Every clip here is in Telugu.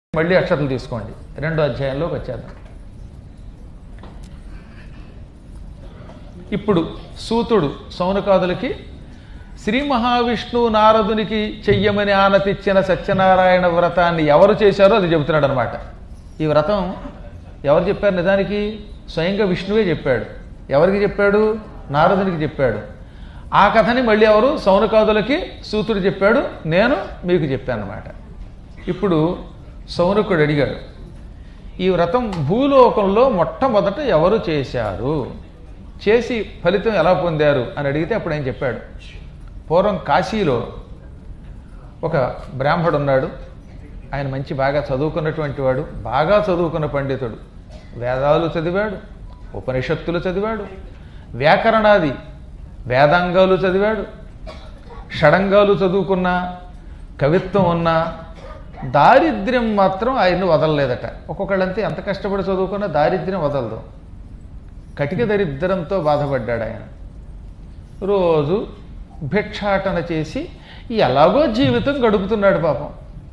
మళ్ళీ అక్షతలు తీసుకోండి రెండో అధ్యాయంలోకి వచ్చేద్దాం ఇప్పుడు సూతుడు సౌనకాదులకి శ్రీ మహావిష్ణువు నారదునికి చెయ్యమని ఆనతిచ్చిన సత్యనారాయణ వ్రతాన్ని ఎవరు చేశారో అది చెబుతున్నాడు అనమాట ఈ వ్రతం ఎవరు చెప్పారు నిజానికి స్వయంగా విష్ణువే చెప్పాడు ఎవరికి చెప్పాడు నారదునికి చెప్పాడు ఆ కథని మళ్ళీ ఎవరు సౌనకాదులకి సూతుడు చెప్పాడు నేను మీకు చెప్పాను అనమాట ఇప్పుడు సౌనకుడు అడిగాడు ఈ వ్రతం భూలోకంలో మొట్టమొదట ఎవరు చేశారు చేసి ఫలితం ఎలా పొందారు అని అడిగితే అప్పుడు ఆయన చెప్పాడు పూర్వం కాశీలో ఒక బ్రాహ్మడు ఉన్నాడు ఆయన మంచి బాగా చదువుకున్నటువంటి వాడు బాగా చదువుకున్న పండితుడు వేదాలు చదివాడు ఉపనిషత్తులు చదివాడు వ్యాకరణాది వేదాంగాలు చదివాడు షడంగాలు చదువుకున్న కవిత్వం ఉన్నా దారిద్ర్యం మాత్రం ఆయన్ని వదలలేదట ఒక్కొక్కళ్ళంతే ఎంత కష్టపడి చదువుకున్నా దారిద్ర్యం వదలదు కటిక దరిద్రంతో బాధపడ్డాడు ఆయన రోజు భిక్షాటన చేసి ఎలాగో జీవితం గడుపుతున్నాడు పాపం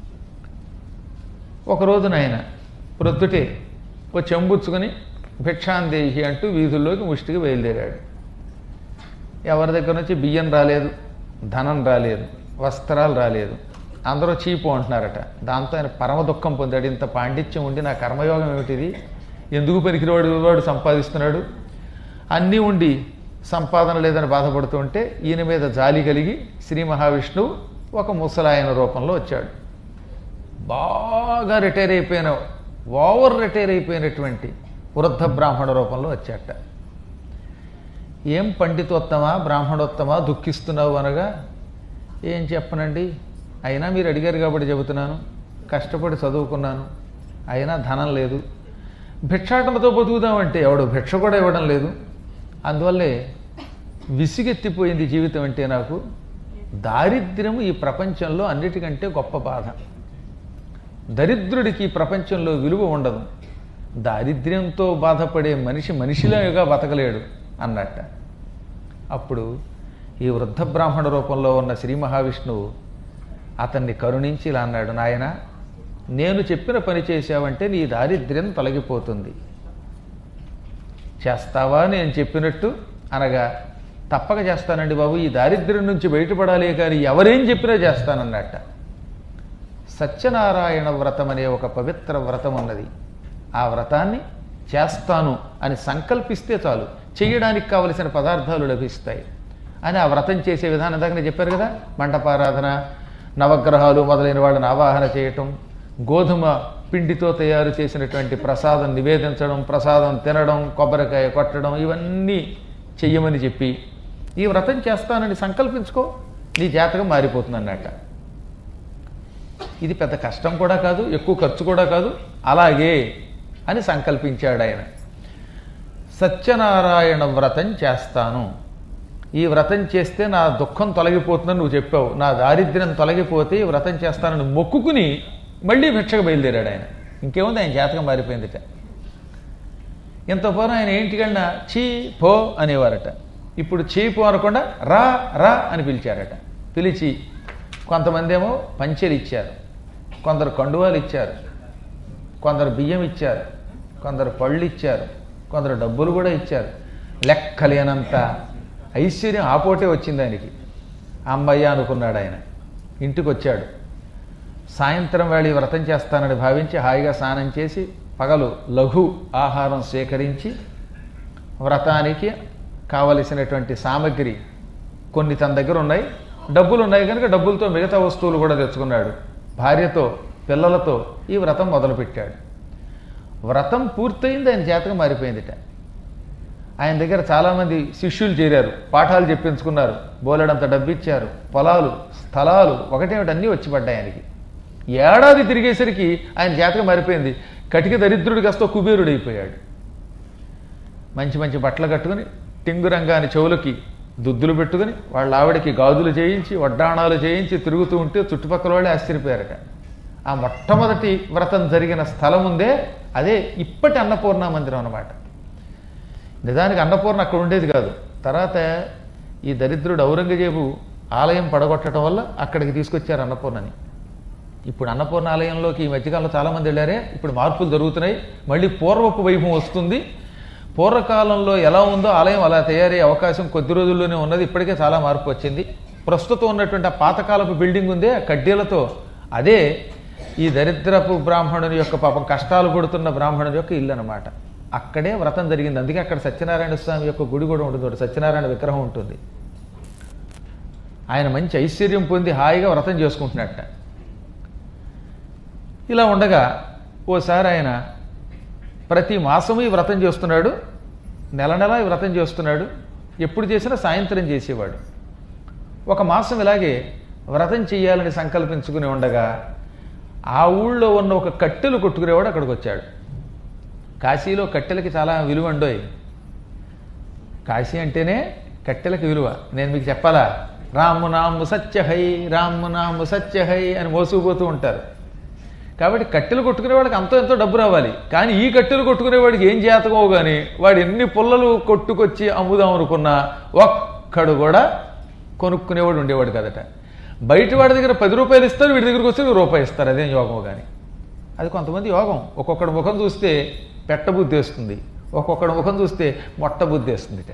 ఒక రోజున ఆయన ప్రొద్దుటే ఓ చెంబుచ్చుకొని భిక్షాందేహి అంటూ వీధుల్లోకి ముష్టికి బయలుదేరాడు ఎవరి దగ్గర నుంచి బియ్యం రాలేదు ధనం రాలేదు వస్త్రాలు రాలేదు అందరూ చీపు అంటున్నారట దాంతో ఆయన పరమ దుఃఖం పొందాడు ఇంత పాండిత్యం ఉండి నా కర్మయోగం ఏమిటిది ఎందుకు పనికిరాడు వాడు సంపాదిస్తున్నాడు అన్నీ ఉండి సంపాదన లేదని బాధపడుతూ ఉంటే ఈయన మీద జాలి కలిగి శ్రీ మహావిష్ణువు ఒక ముసలాయన రూపంలో వచ్చాడు బాగా రిటైర్ అయిపోయిన ఓవర్ రిటైర్ అయిపోయినటువంటి వృద్ధ బ్రాహ్మణ రూపంలో వచ్చాట ఏం పండితోత్తమా బ్రాహ్మణోత్తమా దుఃఖిస్తున్నావు అనగా ఏం చెప్పనండి అయినా మీరు అడిగారు కాబట్టి చెబుతున్నాను కష్టపడి చదువుకున్నాను అయినా ధనం లేదు భిక్షాటనతో బతుకుదామంటే ఎవడు భిక్ష కూడా ఇవ్వడం లేదు అందువల్లే విసిగెత్తిపోయింది జీవితం అంటే నాకు దారిద్ర్యం ఈ ప్రపంచంలో అన్నిటికంటే గొప్ప బాధ దరిద్రుడికి ఈ ప్రపంచంలో విలువ ఉండదు దారిద్ర్యంతో బాధపడే మనిషి మనిషిలాగా బతకలేడు అన్నట్ట అప్పుడు ఈ వృద్ధ బ్రాహ్మణ రూపంలో ఉన్న శ్రీ మహావిష్ణువు అతన్ని కరుణించి ఇలా అన్నాడు నాయన నేను చెప్పిన పని చేశావంటే నీ దారిద్ర్యం తొలగిపోతుంది చేస్తావా నేను చెప్పినట్టు అనగా తప్పక చేస్తానండి బాబు ఈ దారిద్ర్యం నుంచి బయటపడాలి కానీ ఎవరేం చెప్పినా చేస్తానన్నట్ట సత్యనారాయణ వ్రతం అనే ఒక పవిత్ర వ్రతం ఉన్నది ఆ వ్రతాన్ని చేస్తాను అని సంకల్పిస్తే చాలు చేయడానికి కావలసిన పదార్థాలు లభిస్తాయి అని ఆ వ్రతం చేసే విధానం దాకా నేను చెప్పారు కదా మండపారాధన నవగ్రహాలు మొదలైన వాళ్ళని ఆవాహన చేయటం గోధుమ పిండితో తయారు చేసినటువంటి ప్రసాదం నివేదించడం ప్రసాదం తినడం కొబ్బరికాయ కొట్టడం ఇవన్నీ చెయ్యమని చెప్పి ఈ వ్రతం చేస్తానని సంకల్పించుకో నీ జాతకం మారిపోతుంది అన్నట్ట ఇది పెద్ద కష్టం కూడా కాదు ఎక్కువ ఖర్చు కూడా కాదు అలాగే అని సంకల్పించాడు ఆయన సత్యనారాయణ వ్రతం చేస్తాను ఈ వ్రతం చేస్తే నా దుఃఖం తొలగిపోతుందని నువ్వు చెప్పావు నా దారిద్ర్యం తొలగిపోతే ఈ వ్రతం చేస్తానని మొక్కుకుని మళ్ళీ భిక్షకు బయలుదేరాడు ఆయన ఇంకేముంది ఆయన జాతకం మారిపోయిందిట ఇంత పూర్వం ఆయన ఏంటికన్నా చీ పో అనేవారట ఇప్పుడు చీ పో అనకుండా రా రా అని పిలిచారట పిలిచి కొంతమంది ఏమో పంచెలు ఇచ్చారు కొందరు కండువాలు ఇచ్చారు కొందరు బియ్యం ఇచ్చారు కొందరు పళ్ళు ఇచ్చారు కొందరు డబ్బులు కూడా ఇచ్చారు లెక్కలేనంత ఐశ్వర్యం ఆపోటే వచ్చింది ఆయనకి అమ్మయ్య అనుకున్నాడు ఆయన ఇంటికి వచ్చాడు సాయంత్రం వేళ ఈ వ్రతం చేస్తానని భావించి హాయిగా స్నానం చేసి పగలు లఘు ఆహారం సేకరించి వ్రతానికి కావలసినటువంటి సామగ్రి కొన్ని తన దగ్గర ఉన్నాయి డబ్బులు ఉన్నాయి కనుక డబ్బులతో మిగతా వస్తువులు కూడా తెచ్చుకున్నాడు భార్యతో పిల్లలతో ఈ వ్రతం మొదలుపెట్టాడు వ్రతం పూర్తయింది ఆయన జాతకం మారిపోయిందిట ఆయన దగ్గర చాలామంది శిష్యులు చేరారు పాఠాలు చెప్పించుకున్నారు బోలెడంత డబ్బు ఇచ్చారు పొలాలు స్థలాలు ఒకటేమిటి అన్నీ వచ్చి పడ్డాయి ఆయనకి ఏడాది తిరిగేసరికి ఆయన జాతకం మారిపోయింది కటిక దరిద్రుడి కాస్త కుబేరుడైపోయాడు మంచి మంచి బట్టలు కట్టుకుని టింగురంగాని చెవులకి దుద్దులు పెట్టుకుని వాళ్ళ ఆవిడకి గాజులు చేయించి వడ్డాణాలు చేయించి తిరుగుతూ ఉంటే చుట్టుపక్కల వాళ్ళే ఆశ్చర్యపోయారట ఆ మొట్టమొదటి వ్రతం జరిగిన స్థలం ఉందే అదే ఇప్పటి అన్నపూర్ణ మందిరం అన్నమాట నిజానికి అన్నపూర్ణ అక్కడ ఉండేది కాదు తర్వాత ఈ దరిద్రుడు ఔరంగజేబు ఆలయం పడగొట్టడం వల్ల అక్కడికి తీసుకొచ్చారు అన్నపూర్ణని ఇప్పుడు అన్నపూర్ణాలయంలోకి ఈ మధ్యకాలంలో చాలామంది వెళ్ళారే ఇప్పుడు మార్పులు జరుగుతున్నాయి మళ్ళీ పూర్వపు వైభవం వస్తుంది పూర్వకాలంలో ఎలా ఉందో ఆలయం అలా తయారయ్యే అవకాశం కొద్ది రోజుల్లోనే ఉన్నది ఇప్పటికే చాలా మార్పు వచ్చింది ప్రస్తుతం ఉన్నటువంటి ఆ పాతకాలపు బిల్డింగ్ ఉందే ఆ కడ్డీలతో అదే ఈ దరిద్రపు బ్రాహ్మణుని యొక్క పాపం కష్టాలు పడుతున్న బ్రాహ్మణుని యొక్క ఇల్లు అనమాట అక్కడే వ్రతం జరిగింది అందుకే అక్కడ సత్యనారాయణ స్వామి యొక్క గుడి కూడా ఉంటుంది ఒకటి సత్యనారాయణ విగ్రహం ఉంటుంది ఆయన మంచి ఐశ్వర్యం పొంది హాయిగా వ్రతం చేసుకుంటున్నట్ట ఇలా ఉండగా ఓసారి ఆయన ప్రతి మాసము ఈ వ్రతం చేస్తున్నాడు నెల నెల ఈ వ్రతం చేస్తున్నాడు ఎప్పుడు చేసినా సాయంత్రం చేసేవాడు ఒక మాసం ఇలాగే వ్రతం చెయ్యాలని సంకల్పించుకుని ఉండగా ఆ ఊళ్ళో ఉన్న ఒక కట్టెలు కొట్టుకునేవాడు అక్కడికి వచ్చాడు కాశీలో కట్టెలకి చాలా విలువ ఉండోయ్ కాశీ అంటేనే కట్టెలకి విలువ నేను మీకు చెప్పాలా రాము నాము సత్యహై రాము నాము సత్యహై అని మోసుకుపోతూ ఉంటారు కాబట్టి కట్టెలు కొట్టుకునే వాడికి అంతో ఎంతో డబ్బు రావాలి కానీ ఈ కట్టెలు కొట్టుకునే వాడికి ఏం చేతకో కానీ వాడు ఎన్ని పుల్లలు కొట్టుకొచ్చి అమ్ముదాం అనుకున్నా ఒక్కడు కూడా కొనుక్కునేవాడు ఉండేవాడు కదట బయట వాడి దగ్గర పది రూపాయలు ఇస్తారు వీడి దగ్గరికి వస్తే రూపాయి ఇస్తారు అదేం యోగం కానీ అది కొంతమంది యోగం ఒక్కొక్కడి ముఖం చూస్తే పెట్ట బుద్ధి వేస్తుంది ఒక్కొక్కడి ముఖం చూస్తే మొట్ట బుద్ధి వేస్తుందిట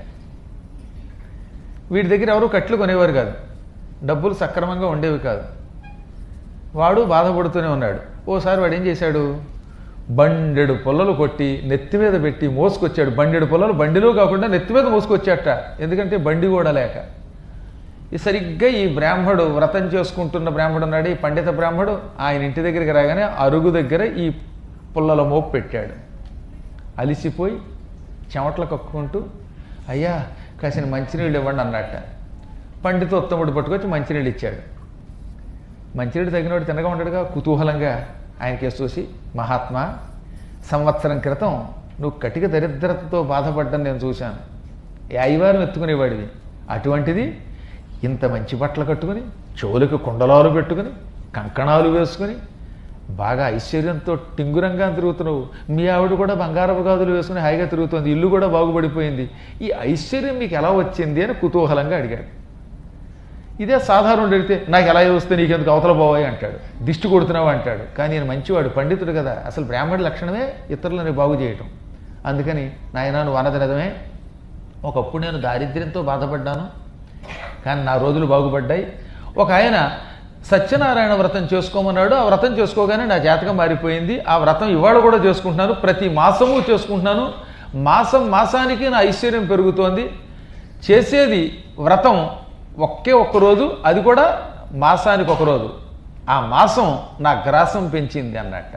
వీడి దగ్గర ఎవరు కట్లు కొనేవారు కాదు డబ్బులు సక్రమంగా ఉండేవి కాదు వాడు బాధపడుతూనే ఉన్నాడు ఓసారి వాడు ఏం చేశాడు బండెడు పొల్లలు కొట్టి నెత్తి మీద పెట్టి మోసుకొచ్చాడు బండెడు పొల్లలు బండిలో కాకుండా నెత్తి మీద మోసుకొచ్చాట ఎందుకంటే బండి కూడా లేక ఈ సరిగ్గా ఈ బ్రాహ్మడు వ్రతం చేసుకుంటున్న బ్రాహ్మడు ఉన్నాడు ఈ పండిత బ్రాహ్మడు ఆయన ఇంటి దగ్గరికి రాగానే అరుగు దగ్గర ఈ పుల్లల మోపు పెట్టాడు అలిసిపోయి చెమటలు కక్కుకుంటూ అయ్యా కాసిన మంచినీళ్ళు ఇవ్వండి అన్నట్ట పండితోత్తముడు పట్టుకొచ్చి మంచినీళ్ళు ఇచ్చాడు మంచినీళ్ళు తగినవాడు తినగా ఉంటాడుగా కుతూహలంగా ఆయన కేసు చూసి మహాత్మా సంవత్సరం క్రితం నువ్వు కటిక దరిద్రతతో బాధపడ్డం నేను చూశాను ఏ అయ్యవారం ఎత్తుకునేవాడివి అటువంటిది ఇంత మంచి బట్టలు కట్టుకుని చెవులకు కుండలాలు పెట్టుకుని కంకణాలు వేసుకుని బాగా ఐశ్వర్యంతో టింగురంగా తిరుగుతున్నావు మీ ఆవిడ కూడా బంగారపు గాజులు వేసుకుని హాయిగా తిరుగుతుంది ఇల్లు కూడా బాగుపడిపోయింది ఈ ఐశ్వర్యం మీకు ఎలా వచ్చింది అని కుతూహలంగా అడిగాడు ఇదే సాధారణుడు అడిగితే నాకు ఎలా వస్తే నీకెందుకు అవతల పోవాయి అంటాడు దిష్టి కొడుతున్నావు అంటాడు కానీ నేను మంచివాడు పండితుడు కదా అసలు బ్రాహ్మణుడి లక్షణమే ఇతరులని బాగు చేయటం అందుకని నాయన నువ్వు అన్నది నిజమే ఒకప్పుడు నేను దారిద్ర్యంతో బాధపడ్డాను కానీ నా రోజులు బాగుపడ్డాయి ఒక ఆయన సత్యనారాయణ వ్రతం చేసుకోమన్నాడు ఆ వ్రతం చేసుకోగానే నా జాతకం మారిపోయింది ఆ వ్రతం ఇవాళ కూడా చేసుకుంటున్నాను ప్రతి మాసము చేసుకుంటున్నాను మాసం మాసానికి నా ఐశ్వర్యం పెరుగుతోంది చేసేది వ్రతం ఒకే ఒక్క రోజు అది కూడా మాసానికి ఒక రోజు ఆ మాసం నా గ్రాసం పెంచింది అన్నట్ట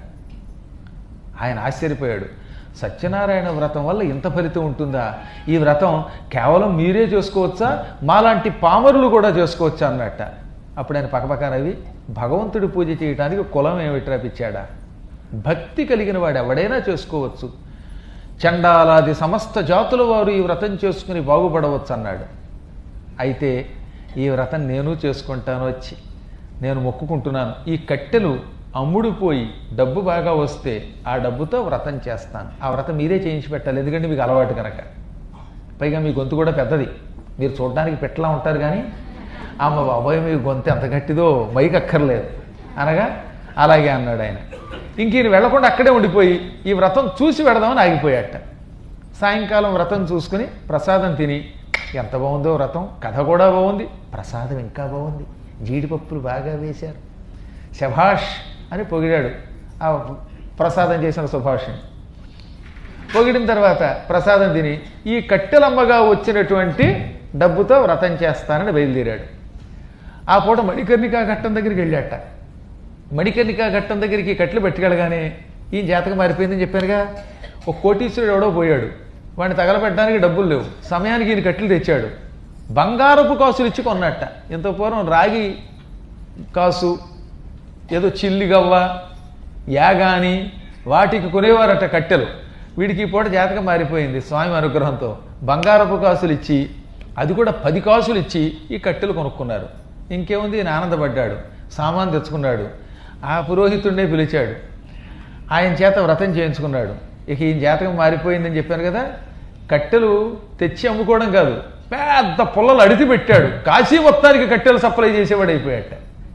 ఆయన ఆశ్చర్యపోయాడు సత్యనారాయణ వ్రతం వల్ల ఇంత ఫలితం ఉంటుందా ఈ వ్రతం కేవలం మీరే చేసుకోవచ్చా మాలాంటి పామరులు కూడా చేసుకోవచ్చా అన్నట్ట అప్పుడు ఆయన పక్కపక్క నవ్వి భగవంతుడి పూజ చేయడానికి కులం ఏమిట్రా పిచ్చాడా భక్తి కలిగిన వాడు ఎవడైనా చేసుకోవచ్చు చండాలాది సమస్త జాతుల వారు ఈ వ్రతం చేసుకుని బాగుపడవచ్చు అన్నాడు అయితే ఈ వ్రతం నేను చేసుకుంటాను వచ్చి నేను మొక్కుకుంటున్నాను ఈ కట్టెలు అమ్ముడుపోయి డబ్బు బాగా వస్తే ఆ డబ్బుతో వ్రతం చేస్తాను ఆ వ్రతం మీరే చేయించి పెట్టాలి ఎందుకంటే మీకు అలవాటు కనుక పైగా మీ గొంతు కూడా పెద్దది మీరు చూడడానికి పెట్టలా ఉంటారు కానీ అమ్మ బాబాయ్ మీ గొంతు ఎంత గట్టిదో మైక్ అక్కర్లేదు అనగా అలాగే అన్నాడు ఆయన ఇంక ఈయన వెళ్లకుండా అక్కడే ఉండిపోయి ఈ వ్రతం చూసి పెడదామని ఆగిపోయాట సాయంకాలం వ్రతం చూసుకుని ప్రసాదం తిని ఎంత బాగుందో వ్రతం కథ కూడా బాగుంది ప్రసాదం ఇంకా బాగుంది జీడిపప్పులు బాగా వేశారు శభాష్ అని పొగిడాడు ఆ ప్రసాదం చేసిన సుభాష్ని పొగిడిన తర్వాత ప్రసాదం తిని ఈ కట్టెలమ్మగా వచ్చినటువంటి డబ్బుతో వ్రతం చేస్తానని బయలుదేరాడు ఆ పూట మణికర్ణికా ఘట్టం దగ్గరికి వెళ్ళాట మణికర్ణికా ఘట్టం దగ్గరికి ఈ కట్టెలు పెట్టుకెళ్ళగానే ఈ జాతకం మారిపోయిందని చెప్పానుగా ఒక కోటీశ్వరుడు ఎవడో పోయాడు వాడిని తగలబెట్టడానికి డబ్బులు లేవు సమయానికి ఈయన కట్టెలు తెచ్చాడు బంగారపు కాసులు ఇచ్చి కొన్నట్ట ఇంత పూర్వం రాగి కాసు ఏదో చిల్లి గవ్వ యాగాని వాటికి కొనేవారట కట్టెలు వీడికి ఈ పూట జాతకం మారిపోయింది స్వామి అనుగ్రహంతో బంగారపు కాసులు ఇచ్చి అది కూడా పది కాసులు ఇచ్చి ఈ కట్టెలు కొనుక్కున్నారు ఇంకేముంది ఈయన ఆనందపడ్డాడు సామాన్ తెచ్చుకున్నాడు ఆ పురోహితుడినే పిలిచాడు ఆయన చేత వ్రతం చేయించుకున్నాడు ఇక ఈయన జాతకం మారిపోయిందని చెప్పాను కదా కట్టెలు తెచ్చి అమ్ముకోవడం కాదు పెద్ద పుల్లలు అడిగి పెట్టాడు కాశీ మొత్తానికి కట్టెలు సప్లై చేసేవాడు అయిపోయాట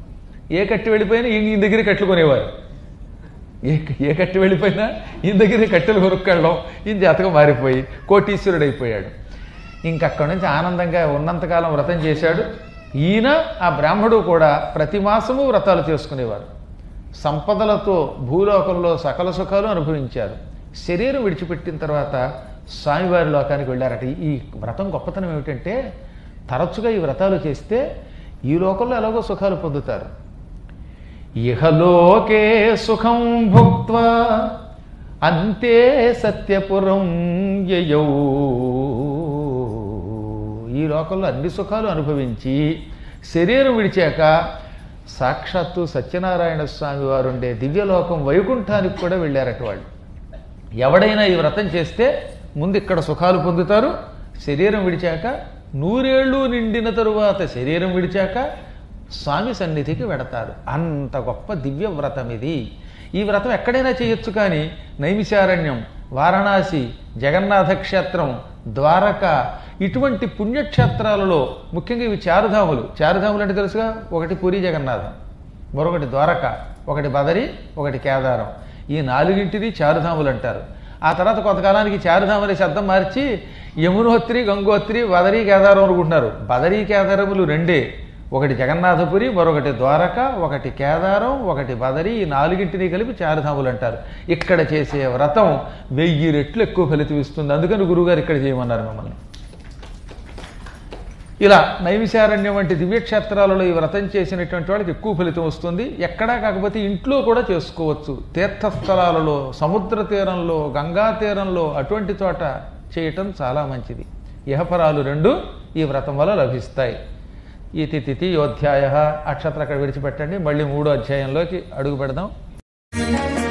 ఏ కట్టి వెళ్ళిపోయినా ఈ దగ్గర కట్టుకునేవారు ఏ ఏ కట్టి వెళ్ళిపోయినా ఈయన దగ్గరే కట్టెలు కొనుక్కెళ్ళడం ఈయన జాతకం మారిపోయి కోటీశ్వరుడు అయిపోయాడు ఇంకక్కడి నుంచి ఆనందంగా ఉన్నంతకాలం వ్రతం చేశాడు ఈయన ఆ బ్రాహ్మడు కూడా ప్రతి మాసము వ్రతాలు చేసుకునేవారు సంపదలతో భూలోకంలో సకల సుఖాలు అనుభవించారు శరీరం విడిచిపెట్టిన తర్వాత స్వామివారి లోకానికి వెళ్ళారట ఈ వ్రతం గొప్పతనం ఏమిటంటే తరచుగా ఈ వ్రతాలు చేస్తే ఈ లోకంలో ఎలాగో సుఖాలు పొందుతారు ఇహలోకే సుఖం భుక్త్వా అంతే సత్యపురం యయౌ ఈ లోకంలో అన్ని సుఖాలు అనుభవించి శరీరం విడిచాక సాక్షాత్తు సత్యనారాయణ స్వామి వారు ఉండే దివ్యలోకం వైకుంఠానికి కూడా వెళ్ళారట వాళ్ళు ఎవడైనా ఈ వ్రతం చేస్తే ముందు ఇక్కడ సుఖాలు పొందుతారు శరీరం విడిచాక నూరేళ్ళు నిండిన తరువాత శరీరం విడిచాక స్వామి సన్నిధికి వెడతారు అంత గొప్ప దివ్య వ్రతం ఇది ఈ వ్రతం ఎక్కడైనా చేయొచ్చు కానీ నైమిశారణ్యం వారణాసి జగన్నాథ క్షేత్రం ద్వారక ఇటువంటి పుణ్యక్షేత్రాలలో ముఖ్యంగా ఇవి చారుధాములు చారుధాములు అంటే తెలుసుగా ఒకటి పూరి జగన్నాథం మరొకటి ద్వారక ఒకటి బదరి ఒకటి కేదారం ఈ నాలుగింటిది చారుధాములు అంటారు ఆ తర్వాత కొంతకాలానికి చారుధామ అనే శబ్దం మార్చి యమునోత్రి గంగోత్రి బదరీ కేదారం అనుకుంటున్నారు బదరీ కేదారములు రెండే ఒకటి జగన్నాథపురి మరొకటి ద్వారక ఒకటి కేదారం ఒకటి బదరి ఈ నాలుగింటిని కలిపి చారుధాములు అంటారు ఇక్కడ చేసే వ్రతం వెయ్యి రెట్లు ఎక్కువ ఫలితం ఇస్తుంది అందుకని గురువుగారు ఇక్కడ చేయమన్నారు మిమ్మల్ని ఇలా నైమిశారణ్యం వంటి దివ్యక్షేత్రాలలో ఈ వ్రతం చేసినటువంటి వాళ్ళకి ఎక్కువ ఫలితం వస్తుంది ఎక్కడా కాకపోతే ఇంట్లో కూడా చేసుకోవచ్చు తీర్థస్థలాలలో సముద్ర తీరంలో గంగా తీరంలో అటువంటి చోట చేయటం చాలా మంచిది ఇహపరాలు రెండు ఈ వ్రతం వల్ల లభిస్తాయి ఈ తిథి యోధ్యాయ అక్షత్ర అక్కడ విడిచిపెట్టండి మళ్ళీ మూడో అధ్యాయంలోకి అడుగు పెడదాం